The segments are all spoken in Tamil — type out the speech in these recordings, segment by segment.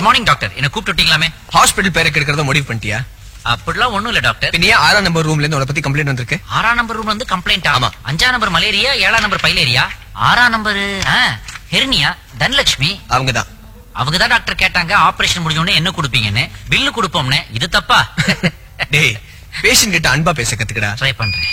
குட் மார்னிங் டாக்டர் என்ன கூப்பிட்டுட்டீங்களாமே ஹாஸ்பிடல் பேரை கெடுக்கிறத முடிவு பண்ணிட்டியா அப்படிலாம் ஒண்ணும் இல்ல டாக்டர் பின்னையே ஆறாம் நம்பர் ரூம்ல இருந்து உன பத்தி கம்ப்ளைண்ட் வந்திருக்கு ஆறாம் நம்பர் ரூம் வந்து கம்ப்ளைண்ட் ஆமா. அஞ்சாம் நம்பர் மலேரியா ஏழாம் நம்பர் பைலேரியா ஆறாம் நம்பர் ஹெர்னியா தனலட்சுமி அவங்கதான் அவங்க தான் டாக்டர் கேட்டாங்க ஆபரேஷன் முடிஞ்ச உடனே என்ன கொடுப்பீங்கன்னு பில்லு கொடுப்போம்னு இது தப்பா டேய் பேஷண்ட் கிட்ட அன்பா பேச கத்துக்கடா ட்ரை பண்றேன்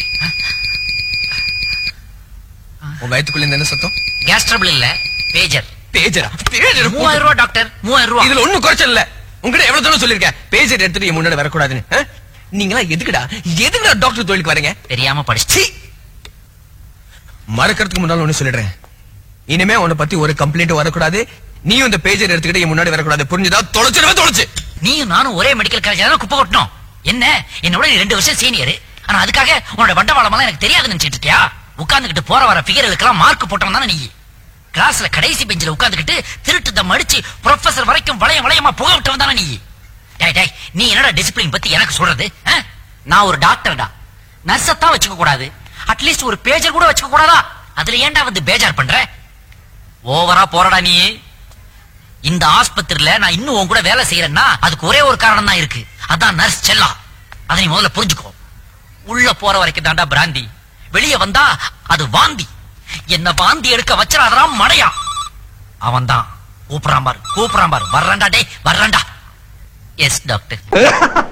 உன் வயத்துக்குள்ள இருந்து என்ன சத்தம் கேஸ் ட்ரபிள் இல்ல பேஜர் பேஜரா பேஜர் மூவாயிரம் ரூபாய் டாக்டர் மூவாயிரம் ரூபாய் இதுல ஒண்ணும் குறைச்சல் இல்ல உங்ககிட்ட எவ்வளவு தூரம் சொல்லிருக்கேன் பேஜர் எடுத்துட்டு என் முன்னாடி வரக்கூடாதுன்னு ஆ? நீங்களா எதுக்குடா எதுக்குடா டாக்டர் தொழிலுக்கு வரீங்க தெரியாம படிச்சு சீ! மறக்கறதுக்கு முன்னால ஒண்ணு சொல்லிடுறேன் இனிமே உன்னை பத்தி ஒரு கம்ப்ளைண்ட் வரக்கூடாது நீயும் இந்த பேஜர் எடுத்துக்கிட்டு என் முன்னாடி வரக்கூடாது புரிஞ்சுதா தொலைச்சிடவே தொலைச்சு நீயும் நானும் ஒரே மெடிக்கல் காலேஜ் தானே குப்பை கொட்டணும் என்ன என்னோட நீ ரெண்டு வருஷம் சீனியர் ஆனா அதுக்காக உன்னோட வண்டவாளம் எல்லாம் எனக்கு தெரியாதுன்னு நினைச்சிட்டு இருக்கியா உட்கார்ந்துகிட்டு போற வர ஃபிகர்களுக்கெல்லாம் மார்க் போட்டவன் தானே நீ கிளாஸ்ல கடைசி பெஞ்சில உட்கார்ந்துகிட்டு திருட்டு தம் அடிச்சு ப்ரொஃபசர் வரைக்கும் வளையம் வளையமா புக விட்டவன் தானே நீ டேய் டேய் நீ என்னடா டிசிப்ளின் பத்தி எனக்கு சொல்றது ஆ? நான் ஒரு டாக்டர்டா நர்ஸத்தான் வச்சுக்க கூடாது அட்லீஸ்ட் ஒரு பேஜர் கூட வச்சுக்க கூடாதா அதுல ஏன்டா வந்து பேஜார் பண்ற ஓவரா போறடா நீ இந்த ஆஸ்பத்திரியில நான் இன்னும் உன் கூட வேலை செய்யறேன்னா அதுக்கு ஒரே ஒரு காரணம் தான் இருக்கு அதான் நர்ஸ் செல்லா அதை நீ முதல்ல புரிஞ்சுக்கோ உள்ள போற வரைக்கும் தாண்டா பிராந்தி வெளிய வந்தா அது வாந்தி என்ன வாந்தி எடுக்க வச்சிடாதான் மடையா அவன் தான் கூப்பிடுறான் பாரு கூப்பிடுறான் பாரு வர்றேன்டா டேய் வர்றேன்டா எஸ் டாக்டர்